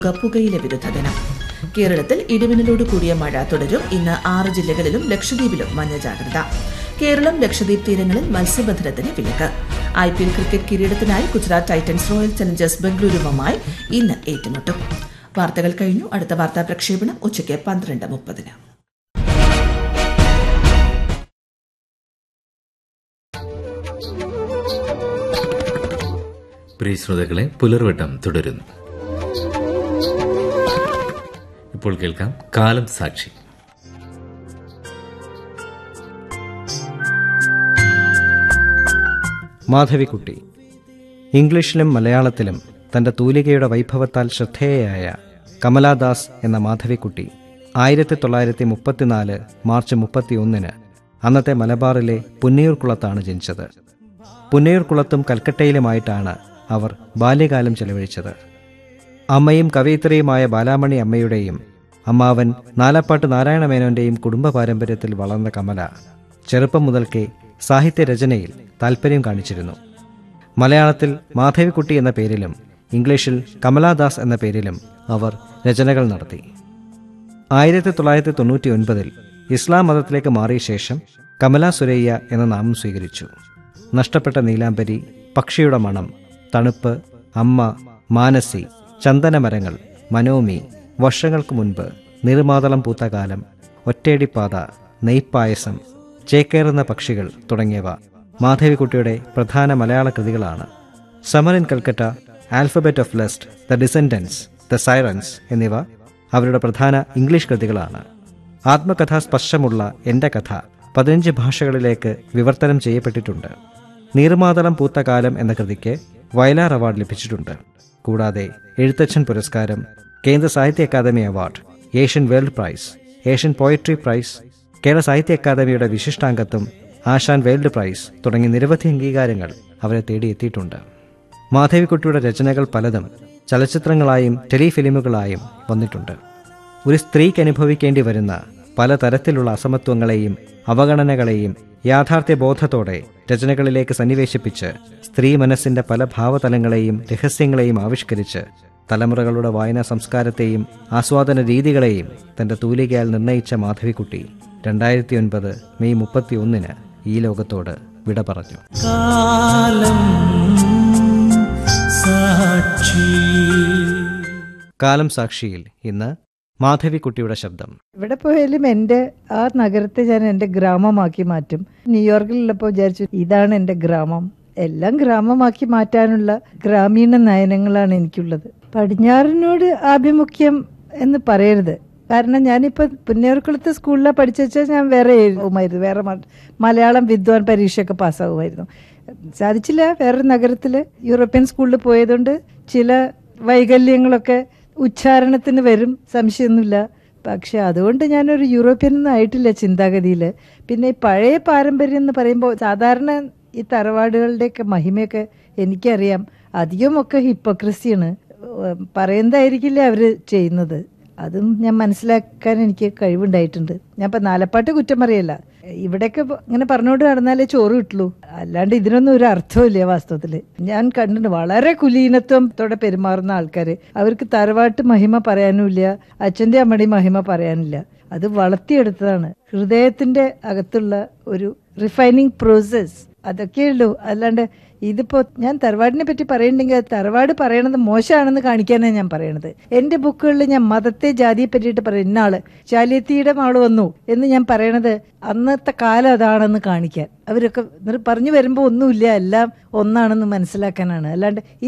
പുകയില വിരുദ്ധ ദിനം കേരളത്തിൽ ഇടിമിന്നലോട് കൂടിയ മഴ തുടരും ഇന്ന് ആറ് ജില്ലകളിലും ലക്ഷദ്വീപിലും മഞ്ഞ ജാഗ്രത കേരളം ലക്ഷദ്വീപ് തീരങ്ങളിൽ മത്സ്യബന്ധനത്തിന് വിലക്ക് ഐ പി എൽ ക്രിക്കറ്റ് കിരീടത്തിനായി ഗുജറാത്ത് ടൈറ്റൻസ് റോയൽ ചലഞ്ചേഴ്സ് ബംഗളൂരുവുമായി ഇന്ന് ഏറ്റുമുട്ടും വാർത്തകൾ കഴിഞ്ഞു അടുത്ത വാർത്താ പ്രക്ഷേപണം ഉച്ചയ്ക്ക് പന്ത്രണ്ട് മുപ്പതിന് പ്രിയ ശ്രോതാക്കളെ പുലർവട്ടം തുടരുന്നു ഇപ്പോൾ കേൾക്കാം കാലം സാക്ഷി മാധവിക്കുട്ടി ഇംഗ്ലീഷിലും മലയാളത്തിലും തന്റെ തൂലികയുടെ വൈഭവത്താൽ ശ്രദ്ധേയയായ കമലാദാസ് എന്ന മാധവിക്കുട്ടി ആയിരത്തി തൊള്ളായിരത്തി മുപ്പത്തിനാല് മാർച്ച് മുപ്പത്തിയൊന്നിന് അന്നത്തെ മലബാറിലെ പുന്നയൂർക്കുളത്താണ് ജനിച്ചത് പുന്നയൂർക്കുളത്തും കൽക്കട്ടയിലുമായിട്ടാണ് അവർ ബാല്യകാലം ചെലവഴിച്ചത് അമ്മയും കവയിത്രിയുമായ ബാലാമണി അമ്മയുടെയും അമ്മാവൻ നാലപ്പാട്ട് നാരായണ മേനോന്റെയും കുടുംബ പാരമ്പര്യത്തിൽ വളർന്ന കമല ചെറുപ്പം മുതൽക്കേ സാഹിത്യരചനയിൽ താൽപ്പര്യം കാണിച്ചിരുന്നു മലയാളത്തിൽ മാധവിക്കുട്ടി എന്ന പേരിലും ഇംഗ്ലീഷിൽ കമലാദാസ് എന്ന പേരിലും അവർ രചനകൾ നടത്തി ആയിരത്തി തൊള്ളായിരത്തി തൊണ്ണൂറ്റി ഒൻപതിൽ ഇസ്ലാം മതത്തിലേക്ക് മാറിയ ശേഷം കമല സുരയ്യ എന്ന നാമം സ്വീകരിച്ചു നഷ്ടപ്പെട്ട നീലാംബരി പക്ഷിയുടെ മണം തണുപ്പ് അമ്മ മാനസി ചന്ദനമരങ്ങൾ മനോമി വർഷങ്ങൾക്ക് മുൻപ് നിർമാതളം പൂത്ത കാലം ഒറ്റയടിപ്പാത നെയ്പ്പായസം ചേക്കേറുന്ന പക്ഷികൾ തുടങ്ങിയവ മാധവിക്കുട്ടിയുടെ പ്രധാന മലയാള കൃതികളാണ് summer in Calcutta alphabet of lust the descendants the sirens എന്നിവ അവരുടെ പ്രധാന ഇംഗ്ലീഷ് കൃതികളാണ് ആത്മകഥാസ്പർശമുള്ള എൻ്റെ കഥ പതിനഞ്ച് ഭാഷകളിലേക്ക് വിവർത്തനം ചെയ്യപ്പെട്ടിട്ടുണ്ട് നീർമാതളം പൂത്ത കാലം എന്ന കൃതിക്ക് വയലാർ അവാർഡ് ലഭിച്ചിട്ടുണ്ട് കൂടാതെ എഴുത്തച്ഛൻ പുരസ്കാരം കേന്ദ്ര സാഹിത്യ academy award Asian world prize Asian poetry prize Kerala സാഹിത്യ അക്കാദമിയുടെ വിശിഷ്ടാംഗത്വം ആശാൻ വേൾഡ് പ്രൈസ് തുടങ്ങി നിരവധി അംഗീകാരങ്ങൾ അവരെ തേടിയെത്തിയിട്ടുണ്ട് മാധവിക്കുട്ടിയുടെ രചനകൾ പലതും ചലച്ചിത്രങ്ങളായും ടെലിഫിലിമുകളായും വന്നിട്ടുണ്ട് ഒരു സ്ത്രീക്ക് അനുഭവിക്കേണ്ടി വരുന്ന പലതരത്തിലുള്ള അസമത്വങ്ങളെയും അവഗണനകളെയും യാഥാർത്ഥ്യ ബോധത്തോടെ രചനകളിലേക്ക് സന്നിവേശിപ്പിച്ച് സ്ത്രീ മനസ്സിന്റെ പല ഭാവതലങ്ങളെയും രഹസ്യങ്ങളെയും ആവിഷ്കരിച്ച് തലമുറകളുടെ വായനാ സംസ്കാരത്തെയും ആസ്വാദന രീതികളെയും തന്റെ തൂലികയാൽ നിർണയിച്ച മാധവിക്കുട്ടി രണ്ടായിരത്തി ഒൻപത് മെയ് മുപ്പത്തി ഒന്നിന് ഈ ലോകത്തോട് വിട പറഞ്ഞു കാലം സാക്ഷിയിൽ ഇന്ന് മാധവിക്കുട്ടിയുടെ ശബ്ദം ഇവിടെ പോയാലും എൻ്റെ ആ നഗരത്തെ ഞാൻ എൻ്റെ ഗ്രാമമാക്കി മാറ്റും ന്യൂയോർക്കിലുള്ളപ്പോൾ വിചാരിച്ചു ഇതാണ് എൻ്റെ ഗ്രാമം എല്ലാം ഗ്രാമമാക്കി മാറ്റാനുള്ള ഗ്രാമീണ നയനങ്ങളാണ് എനിക്കുള്ളത് പടിഞ്ഞാറിനോട് ആഭിമുഖ്യം എന്ന് പറയരുത് കാരണം ഞാനിപ്പോൾ പുന്നേർക്കുളത്ത് സ്കൂളിലാണ് പഠിച്ചാൽ ഞാൻ വേറെ എഴുതുമായിരുന്നു വേറെ മ- മലയാളം വിദ്വാൻ പരീക്ഷയൊക്കെ പാസ്സാകുമായിരുന്നു സാധിച്ചില്ല വേറൊരു നഗരത്തിൽ യൂറോപ്യൻ സ്കൂളിൽ പോയതുകൊണ്ട് ചില വൈകല്യങ്ങളൊക്കെ ഉച്ചാരണത്തിന് വരും സംശയമൊന്നുമില്ല പക്ഷെ അതുകൊണ്ട് ഞാനൊരു യൂറോപ്യൻ ഒന്നും ആയിട്ടില്ല ചിന്താഗതിയിൽ പിന്നെ ഈ പഴയ പാരമ്പര്യം എന്ന് പറയുമ്പോൾ സാധാരണ ഈ തറവാടുകളുടെയൊക്കെ മഹിമയൊക്കെ എനിക്കറിയാം അധികമൊക്കെ ഹിപ്പോക്രസിയാണ് ഏഹ് പറയുന്നതായിരിക്കില്ല അവർ ചെയ്യുന്നത് അതും ഞാൻ മനസ്സിലാക്കാൻ എനിക്ക് കഴിവുണ്ടായിട്ടുണ്ട് ഞാൻ ഇപ്പം നാലപ്പാട്ട് കുറ്റം പറയല്ല ഇവിടെയൊക്കെ ഇപ്പൊ ഇങ്ങനെ പറഞ്ഞുകൊണ്ട് നടന്നാലേ ചോറ് കിട്ടുള്ളൂ അല്ലാണ്ട് ഇതിനൊന്നും ഒരു അർത്ഥമില്ല വാസ്തവത്തിൽ ഞാൻ കണ്ടിട്ടുണ്ട് വളരെ കുലീനത്വത്തോടെ പെരുമാറുന്ന ആൾക്കാർ അവർക്ക് തറവാട്ട് മഹിമ പറയാനുമില്ല അച്ഛൻ്റെ അമ്മയുടെയും മഹിമ പറയാനില്ല അത് വളർത്തിയെടുത്തതാണ് ഹൃദയത്തിന്റെ അകത്തുള്ള ഒരു റിഫൈനിങ് പ്രോസസ് അതൊക്കെ ഉള്ളൂ അല്ലാണ്ട് ഇതിപ്പോ ഞാൻ തറവാടിനെ പറ്റി പറയുന്നുണ്ടെങ്കിൽ അത് തറവാട് പറയണത് മോശമാണെന്ന് കാണിക്കാനാണ് ഞാൻ പറയണത് എന്റെ ബുക്കുകളിൽ ഞാൻ മതത്തെ ജാതിയെ പറ്റിയിട്ട് പറയും ഇന്നാള് ശാലിയത്തിയുടെ ആള് വന്നു എന്ന് ഞാൻ പറയണത് അന്നത്തെ കാലം അതാണെന്ന് കാണിക്കാൻ അവരൊക്കെ എന്നിട്ട് പറഞ്ഞു വരുമ്പോൾ ഒന്നുമില്ല എല്ലാം ഒന്നാണെന്ന് മനസ്സിലാക്കാനാണ് അല്ലാണ്ട് ഈ